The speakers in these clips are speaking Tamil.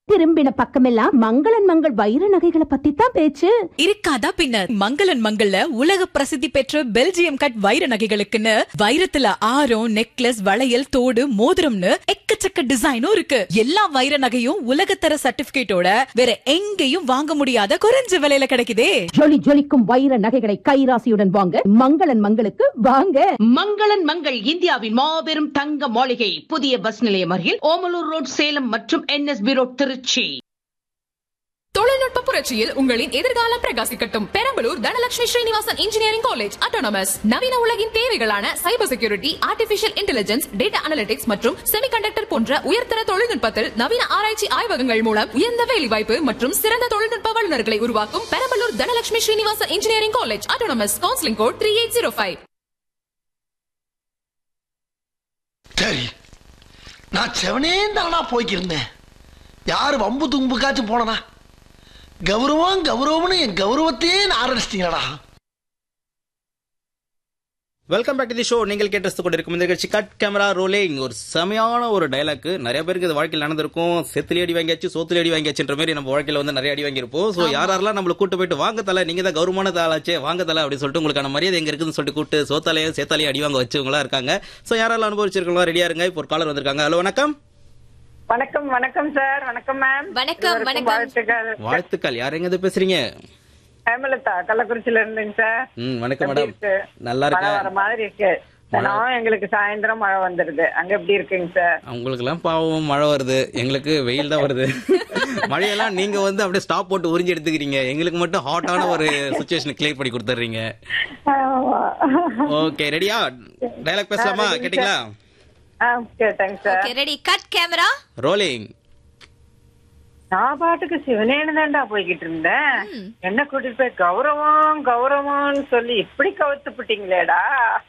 திரும்பின பக்கமெல்லாம் மங்களன் மங்கள் வைர நகைகளை பத்தி தான் பேச்சு இருக்காதா பின்ன மங்களன் மங்கள்ல உலக பிரசித்தி பெற்ற பெல்ஜியம் கட் வைர நகைகளுக்குன்னு வைரத்துல ஆரம் நெக்லஸ் வளையல் தோடு மோதிரம்னு எக்கச்சக்க டிசைனும் இருக்கு எல்லா வைர நகையும் உலகத்தர சர்டிபிகேட்டோட வேற எங்கேயும் வாங்க முடியாத குறைஞ்ச விலையில கிடைக்குதே ஜொலி ஜொலிக்கும் வைர நகைகளை கைராசியுடன் வாங்க மங்களன் மங்களுக்கு வாங்க மங்களன் மங்கள் இந்தியாவின் மாபெரும் தங்க மாளிகை புதிய பஸ் நிலையம் அருகில் ஓமலூர் ரோட் சேலம் மற்றும் என்எஸ்பி ரோட் திருச்சி தொழில்நுட்ப புரட்சியில் உங்களின் எதிர்காலம் பிரகாசிக்கட்டும் Perambalur Dhanalakshmi Srinivasan engineering college autonomous நவீன உலகின் தேவைகளான cyber security artificial intelligence data analytics மற்றும் செமிகண்டக்டர் போன்ற உயர்தர தொழில்நுட்பத்தில் நவீன ஆராய்ச்சி ஆய்வகங்கள் மூலம் உயர்ந்த வேலைவாய்ப்பு மற்றும் சிறந்த தொழில்நுட்ப வல்லுநர்களை உருவாக்கும் Perambalur Dhanalakshmi Srinivasan engineering college autonomous counselling code three eight zero five சரி நான் செவனே தானா போய்க்கிருந்தேன் யாரு வம்பு தும்புக்காச்சும் போனனா கௌரவம் கௌரவம்னு என் கௌரவத்தையே ஆரம்பிச்சிட்டீங்களா welcome back to the show நீங்கள் கேட்டு கொண்டிருக்கும் இந்த நிகழ்ச்சி கட் கேமரா ரோலிங் ஒரு செமையான ஒரு டைலாக் நிறைய பேருக்கு இது வாழ்க்கையில் நடந்திருக்கும் செத்துல அடி வாங்கியாச்சு சோத்துல அடி வாங்கியாச்சுன்ற மாதிரி நம்ம வாழ்க்கையில வந்து நிறைய அடி வாங்கியிருப்போம் ஸோ யாரெல்லாம் நம்மள கூட்டு போயிட்டு வாங்க தலை நீங்க தான் கௌரவமான தாளாச்சே வாங்க தலை அப்படின்னு சொல்லிட்டு உங்களுக்கான மரியாதை எங்க இருக்குன்னு சொல்லிட்டு கூட்டு சோத்தாலையும் சேத்தாலையும் அடி வாங்க வச்சவங்களா இருக்காங்க ஸோ யாரெல்லாம் அனுபவிச்சிருக்கோம் ரெடியா இருங்க இப்போ ஒரு காலர் வந்திருக்காங்க ஹலோ வணக்கம் வணக்கம் வணக்கம் சார் வணக்கம் மேம் வணக்கம், இருவருக்கும் வணக்கம். வாழ்த்துக்கள் வாழ்த்துக்கள் யார் எங்க பேசுறீங்க ஹேமலதா கள்ளக்குறிச்சியில இருந்துங்க சார் ம் வணக்கம் எப்படி மேடம் இருக்கு? நல்லா மழை வர இருக்கேன் மாதிரி இருக்கு தினம் எங்களுக்கு சாயந்தரம் மழை வந்துருது அங்க எப்படி இருக்குங்க சார் உங்களுக்கெல்லாம் பாவம் மழை வருது எங்களுக்கு வெயில் தான் வருது மழையெல்லாம் நீங்க வந்து அப்படியே ஸ்டாப் போட்டு உறிஞ்சி எடுத்துக்கிறீங்க எங்களுக்கு மட்டும் ஹாட்டான ஒரு சுச்சுவேஷன் கிளியர் பண்ணி கொடுத்துறீங்க ஆமா. ஓகே ரெடியா டைலாக் பேசலாமா ஆ, ready, கேட்டிங்களா ஆ, கேட்டேங்க sir ready cut camera rolling நான் பாட்டுக்கு சிவனேன்னு தான்டா போய்கிட்டு இருந்தேன் என்ன கூட்டிட்டு போய் கௌரவம் கௌரவம்னு சொல்லி இப்படி கவுத்து விட்டீங்களேடா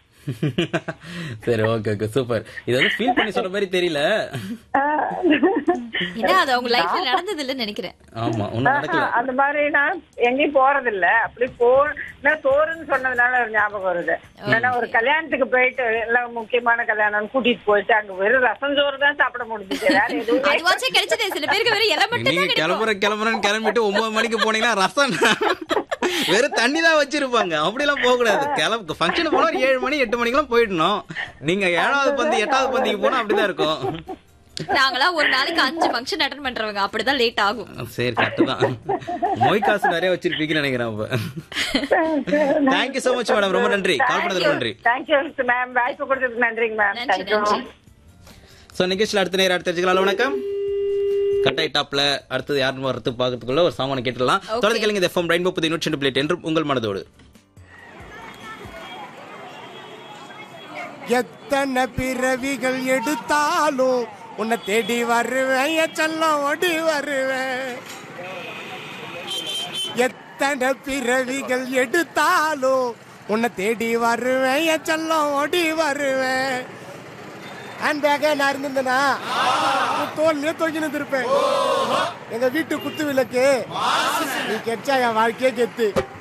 சரி ஓகே ஓகே சூப்பர் இது வந்து ஃபீல் பண்ணி சொல்ற மாதிரி தெரியல ஆ. என்ன அது அவங்க லைஃப்ல நடந்தது இல்லைன்னு நினைக்கிறேன் ஆமா ஒண்ணும் நடக்கல ஆஹா, அந்த மாதிரி நான் எங்கேயும் போறது இல்ல அப்படி போ நான் சோறுன்னு சொன்னதுனால ஒரு ஞாபகம் வருது ஏன்னா ஒரு கல்யாணத்துக்கு போயிட்டு எல்லாம் முக்கியமான கல்யாணம் கூட்டிட்டு போயிட்டு அங்க வெறும் ரசம் சோறு தான் சாப்பிட முடிஞ்சுச்சு வேற எதுவுமே அதுவாச்சும் கிடைச்சது சில பேருக்கு வெறும் இலை மட்டும் நீங்க கிளம்புற கிளம்புறன்னு கிளம்பிட்டு ஒன்பது மணிக்கு போனீங்கன்னா ரசம் வெறும் தண்ணி தான் வச்சிருப்பாங்க அப்படிலாம் போக கூடாது கிளம்பு ஃபங்க்ஷன் போனா ஒரு ஏழு மணி எட்டு மணிக்கெல்லாம் போயிடணும் நீங்க ஏழாவது பந்தி எட்டாவது பந்திக்கு போனா அப்படிதான் இருக்கும் நாங்களாம் ஒரு நாளைக்கு அஞ்சு ஃபங்க்ஷன் அட்டன் பண்றவங்க அப்படிதான் லேட் ஆகும் சரி கரெக்ட் தான் மொய் காசு நிறைய வச்சிருப்பீங்கன்னு நினைக்கிறேன் அப்ப தேங்க்யூ சோ மச் மேடம் ரொம்ப நன்றி கால் பண்ணதுக்கு நன்றி தேங்க்யூ மேம் வாய்ப்பு கொடுத்ததுக்கு நன்றிங்க மேம் நன்றி தேங்க்யூ நன்றி சோ நிகழ்ச்சியில் அடுத்த நேரம் அடுத்த தெரிஞ்சுக்கலாம் வணக்கம் கட்டாய் டாப்ல அடுத்தது யாருன்னு வரது பாக்கிறதுக்குள்ள ஒரு சாங் கேட்டுடலாம் தொடர்ந்து கேளுங்க எஃப்எம் ரெயின்போ புதிய நூற்றி ரெண்டு பிளேட் என்றும் உங்கள் மனதோடு எத்தனை பிறவிகள் எடுத்தாலும் உன்னை தேடி வருவேன் என் செல்லம் ஓடி வருவேன் எத்தனை பிறவிகள் எடுத்தாலும் உன்னை தேடி வருவேன் என் செல்லம் ஓடி வருவேன் ஹேண்ட் பேக்கே நான் இருந்திருந்தேனா தோல்லையே தொங்கி நின்றுருப்பேன் எங்க வீட்டு குத்து விளக்கு நீ கெச்சா என் வாழ்க்கையே கெத்து